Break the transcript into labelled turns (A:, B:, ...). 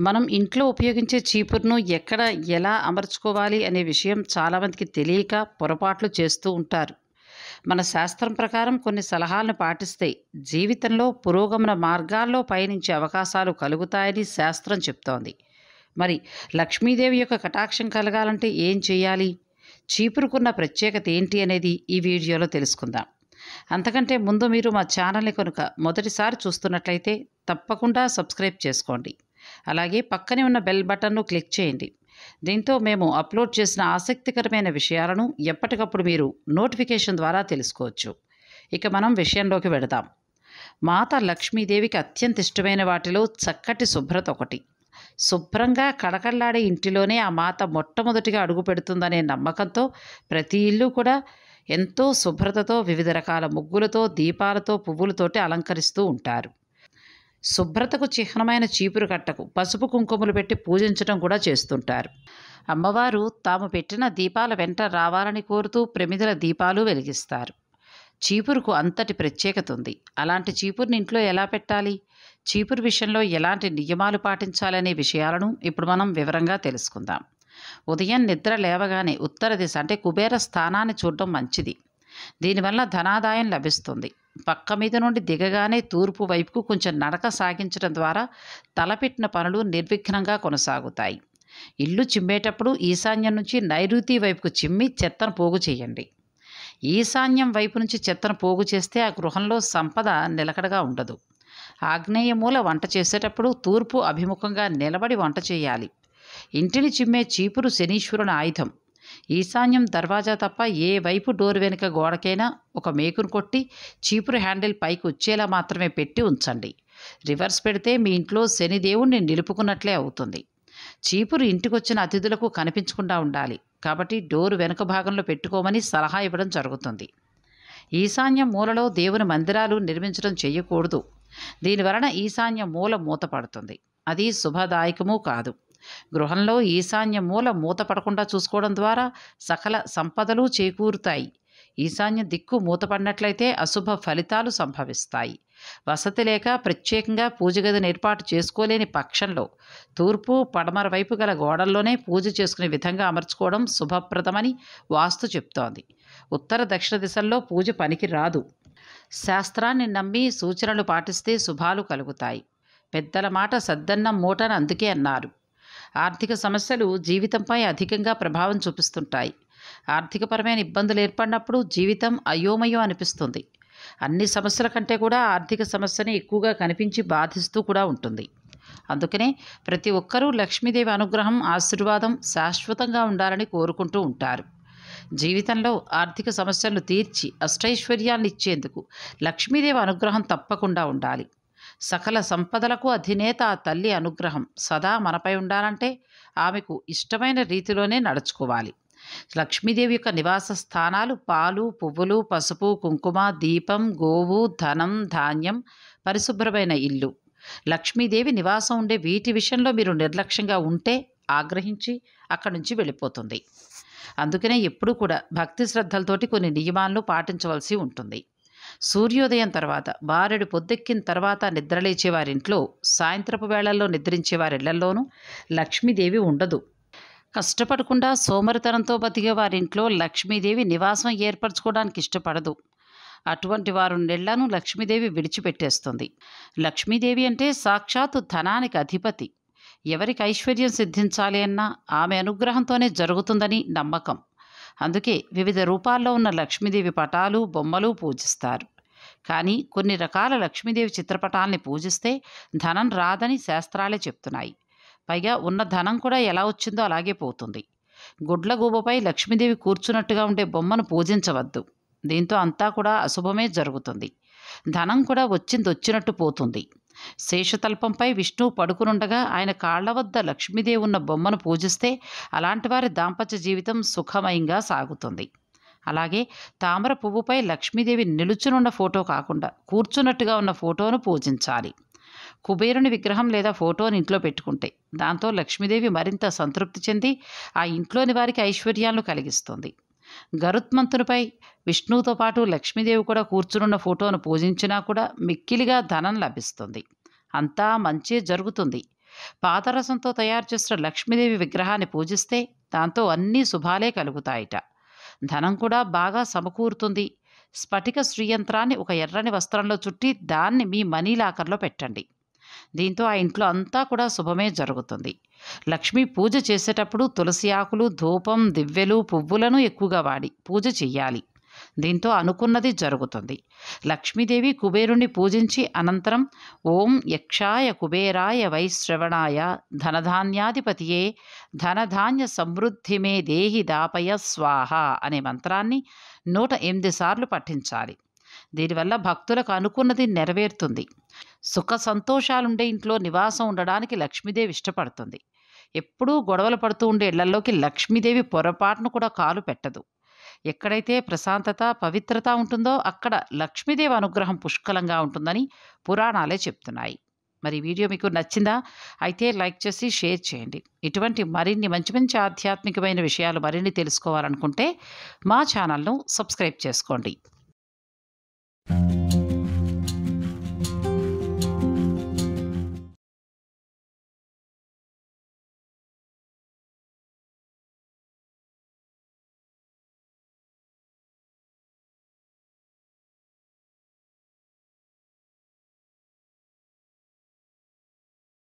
A: మనం ఇంట్లో ఉపయోగించే చీపురును ఎక్కడ ఎలా అమర్చుకోవాలి అనే విషయం చాలామందికి తెలియక పొరపాట్లు చేస్తూ ఉంటారు మన శాస్త్రం ప్రకారం కొన్ని సలహాలను పాటిస్తే జీవితంలో పురోగమన మార్గాల్లో పయనించే అవకాశాలు కలుగుతాయని శాస్త్రం చెప్తోంది మరి లక్ష్మీదేవి యొక్క కటాక్షం కలగాలంటే ఏం చేయాలి చీపురుకున్న ప్రత్యేకత ఏంటి అనేది ఈ వీడియోలో తెలుసుకుందాం అంతకంటే ముందు మీరు మా ఛానల్ని కనుక మొదటిసారి చూస్తున్నట్లయితే తప్పకుండా సబ్స్క్రైబ్ చేసుకోండి అలాగే పక్కనే ఉన్న బెల్ బటన్ను క్లిక్ చేయండి దీంతో మేము అప్లోడ్ చేసిన ఆసక్తికరమైన విషయాలను ఎప్పటికప్పుడు మీరు నోటిఫికేషన్ ద్వారా తెలుసుకోవచ్చు ఇక మనం విషయంలోకి వెడదాం మాత లక్ష్మీదేవికి అత్యంత ఇష్టమైన వాటిలో చక్కటి శుభ్రత ఒకటి శుభ్రంగా కడకళ్లాడే ఇంటిలోనే ఆ మాత మొట్టమొదటిగా అడుగు పెడుతుందనే నమ్మకంతో ప్రతి ఇల్లు కూడా ఎంతో శుభ్రతతో వివిధ రకాల ముగ్గులతో దీపాలతో పువ్వులతోటి అలంకరిస్తూ ఉంటారు శుభ్రతకు చిహ్నమైన చీపురు కట్టకు పసుపు కుంకుమలు పెట్టి పూజించడం కూడా చేస్తుంటారు అమ్మవారు తాము పెట్టిన దీపాల వెంట రావాలని కోరుతూ ప్రమిదల దీపాలు వెలిగిస్తారు చీపురుకు అంతటి ప్రత్యేకత ఉంది అలాంటి చీపురుని ఇంట్లో ఎలా పెట్టాలి చీపురు విషయంలో ఎలాంటి నియమాలు పాటించాలనే విషయాలను ఇప్పుడు మనం వివరంగా తెలుసుకుందాం ఉదయం నిద్ర లేవగానే ఉత్తర దిశ అంటే కుబేర స్థానాన్ని చూడడం మంచిది దీనివల్ల ధనాదాయం లభిస్తుంది పక్క మీద నుండి దిగగానే తూర్పు వైపుకు కొంచెం నడక సాగించడం ద్వారా తలపెట్టిన పనులు నిర్విఘ్నంగా కొనసాగుతాయి ఇల్లు చిమ్మేటప్పుడు ఈశాన్యం నుంచి నైరుతి వైపుకు చిమ్మి చెత్తను పోగు చేయండి ఈశాన్యం వైపు నుంచి చెత్తను పోగు చేస్తే ఆ గృహంలో సంపద నిలకడగా ఉండదు ఆగ్నేయ మూల వంట చేసేటప్పుడు తూర్పు అభిముఖంగా నిలబడి వంట చేయాలి ఇంటిని చిమ్మే చీపురు శనీశ్వరుని ఆయుధం ఈశాన్యం దర్వాజా తప్ప ఏ వైపు డోర్ వెనుక గోడకైనా ఒక మేకును కొట్టి చీపురు హ్యాండిల్ పైకి వచ్చేలా మాత్రమే పెట్టి ఉంచండి రివర్స్ పెడితే మీ ఇంట్లో శనిదేవుణ్ణి నిలుపుకున్నట్లే అవుతుంది చీపురు ఇంటికొచ్చిన అతిథులకు కనిపించకుండా ఉండాలి కాబట్టి డోరు వెనుక భాగంలో పెట్టుకోమని సలహా ఇవ్వడం జరుగుతుంది ఈశాన్యం మూలలో దేవుని మందిరాలు నిర్మించడం చేయకూడదు దీనివలన ఈశాన్య మూల మూతపడుతుంది అది శుభదాయకము కాదు గృహంలో ఈశాన్య మూల మూతపడకుండా చూసుకోవడం ద్వారా సకల సంపదలు చేకూరుతాయి ఈశాన్య దిక్కు మూతపడినట్లయితే అశుభ ఫలితాలు సంభవిస్తాయి వసతి లేక ప్రత్యేకంగా పూజ గదిని ఏర్పాటు చేసుకోలేని పక్షంలో తూర్పు పడమర వైపు గల గోడల్లోనే పూజ చేసుకునే విధంగా అమర్చుకోవడం శుభప్రదమని వాస్తు చెప్తోంది ఉత్తర దక్షిణ దిశల్లో పూజ పనికి రాదు శాస్త్రాన్ని నమ్మి సూచనలు పాటిస్తే శుభాలు కలుగుతాయి పెద్దల మాట సద్దన్నం మూటని అందుకే అన్నారు ఆర్థిక సమస్యలు జీవితంపై అధికంగా ప్రభావం చూపిస్తుంటాయి ఆర్థికపరమైన ఇబ్బందులు ఏర్పడినప్పుడు జీవితం అయోమయం అనిపిస్తుంది అన్ని సమస్యల కంటే కూడా ఆర్థిక సమస్యని ఎక్కువగా కనిపించి బాధిస్తూ కూడా ఉంటుంది అందుకనే ప్రతి ఒక్కరూ లక్ష్మీదేవి అనుగ్రహం ఆశీర్వాదం శాశ్వతంగా ఉండాలని కోరుకుంటూ ఉంటారు జీవితంలో ఆర్థిక సమస్యలను తీర్చి అష్టైశ్వర్యాన్ని ఇచ్చేందుకు లక్ష్మీదేవి అనుగ్రహం తప్పకుండా ఉండాలి సకల సంపదలకు అధినేత ఆ తల్లి అనుగ్రహం సదా మనపై ఉండాలంటే ఆమెకు ఇష్టమైన రీతిలోనే నడుచుకోవాలి లక్ష్మీదేవి యొక్క నివాస స్థానాలు పాలు పువ్వులు పసుపు కుంకుమ దీపం గోవు ధనం ధాన్యం పరిశుభ్రమైన ఇల్లు లక్ష్మీదేవి నివాసం ఉండే వీటి విషయంలో మీరు నిర్లక్ష్యంగా ఉంటే ఆగ్రహించి అక్కడి నుంచి వెళ్ళిపోతుంది అందుకనే ఎప్పుడూ కూడా భక్తి శ్రద్ధలతోటి కొన్ని నియమాలను పాటించవలసి ఉంటుంది సూర్యోదయం తర్వాత బారెడు పొద్దెక్కిన తర్వాత నిద్రలేచే వారింట్లో సాయంత్రపు వేళల్లో నిద్రించే వారిళ్లలోనూ లక్ష్మీదేవి ఉండదు కష్టపడకుండా సోమరితనంతో బతికే వారింట్లో లక్ష్మీదేవి నివాసం ఏర్పరచుకోవడానికి ఇష్టపడదు అటువంటి వారు నెళ్లను లక్ష్మీదేవి విడిచిపెట్టేస్తుంది లక్ష్మీదేవి అంటే సాక్షాత్తు ధనానికి అధిపతి ఎవరికి ఐశ్వర్యం సిద్ధించాలి అన్నా ఆమె అనుగ్రహంతోనే జరుగుతుందని నమ్మకం అందుకే వివిధ రూపాల్లో ఉన్న లక్ష్మీదేవి పటాలు బొమ్మలు పూజిస్తారు కానీ కొన్ని రకాల లక్ష్మీదేవి చిత్రపటాలని పూజిస్తే ధనం రాదని శాస్త్రాలే చెప్తున్నాయి పైగా ఉన్న ధనం కూడా ఎలా వచ్చిందో అలాగే పోతుంది గుడ్లగూబపై లక్ష్మీదేవి కూర్చున్నట్టుగా ఉండే బొమ్మను పూజించవద్దు దీంతో అంతా కూడా అశుభమే జరుగుతుంది ధనం కూడా వచ్చింది వచ్చినట్టు పోతుంది శేషతల్పంపై విష్ణువు పడుకునుండగా ఆయన కాళ్ల వద్ద లక్ష్మీదేవి ఉన్న బొమ్మను పూజిస్తే అలాంటి వారి దాంపత్య జీవితం సుఖమయంగా సాగుతుంది అలాగే తామర పువ్వుపై లక్ష్మీదేవి నిలుచునున్న ఫోటో కాకుండా కూర్చున్నట్టుగా ఉన్న ఫోటోను పూజించాలి కుబేరుని విగ్రహం లేదా ఫోటోని ఇంట్లో పెట్టుకుంటే దాంతో లక్ష్మీదేవి మరింత సంతృప్తి చెంది ఆ ఇంట్లోని వారికి ఐశ్వర్యాలను కలిగిస్తుంది గరుత్మంతునిపై విష్ణువుతో పాటు లక్ష్మీదేవి కూడా కూర్చునున్న ఫోటోను పూజించినా కూడా మిక్కిలిగా ధనం లభిస్తుంది అంతా మంచే జరుగుతుంది పాదరసంతో తయారు చేసిన లక్ష్మీదేవి విగ్రహాన్ని పూజిస్తే దాంతో అన్ని శుభాలే కలుగుతాయిట ధనం కూడా బాగా సమకూరుతుంది స్ఫటిక శ్రీయంత్రాన్ని ఒక ఎర్రని వస్త్రంలో చుట్టి దాన్ని మీ మనీ లాకర్లో పెట్టండి దీంతో ఆ ఇంట్లో అంతా కూడా శుభమే జరుగుతుంది లక్ష్మీ పూజ చేసేటప్పుడు తులసి ఆకులు ధూపం దివ్యలు పువ్వులను ఎక్కువగా వాడి పూజ చెయ్యాలి దీంతో అనుకున్నది జరుగుతుంది లక్ష్మీదేవి కుబేరుణ్ణి పూజించి అనంతరం ఓం యక్షాయ కుబేరాయ వైశ్రవణాయ ధనధాన్యాధిపతియే ధనధాన్య సమృద్ధి మే దేహి దాపయ స్వాహ అనే మంత్రాన్ని నూట ఎనిమిది సార్లు పఠించాలి దీనివల్ల భక్తులకు అనుకున్నది నెరవేరుతుంది సుఖ సంతోషాలుండే ఇంట్లో నివాసం ఉండడానికి లక్ష్మీదేవి ఇష్టపడుతుంది ఎప్పుడూ గొడవలు పడుతూ ఉండే ఇళ్లలోకి లక్ష్మీదేవి పొరపాటును కూడా కాలు పెట్టదు ఎక్కడైతే ప్రశాంతత పవిత్రత ఉంటుందో అక్కడ లక్ష్మీదేవి అనుగ్రహం పుష్కలంగా ఉంటుందని పురాణాలే చెప్తున్నాయి మరి ఈ వీడియో మీకు నచ్చిందా అయితే లైక్ చేసి షేర్ చేయండి ఇటువంటి మరిన్ని మంచి మంచి ఆధ్యాత్మికమైన విషయాలు మరిన్ని తెలుసుకోవాలనుకుంటే మా ఛానల్ను సబ్స్క్రైబ్ చేసుకోండి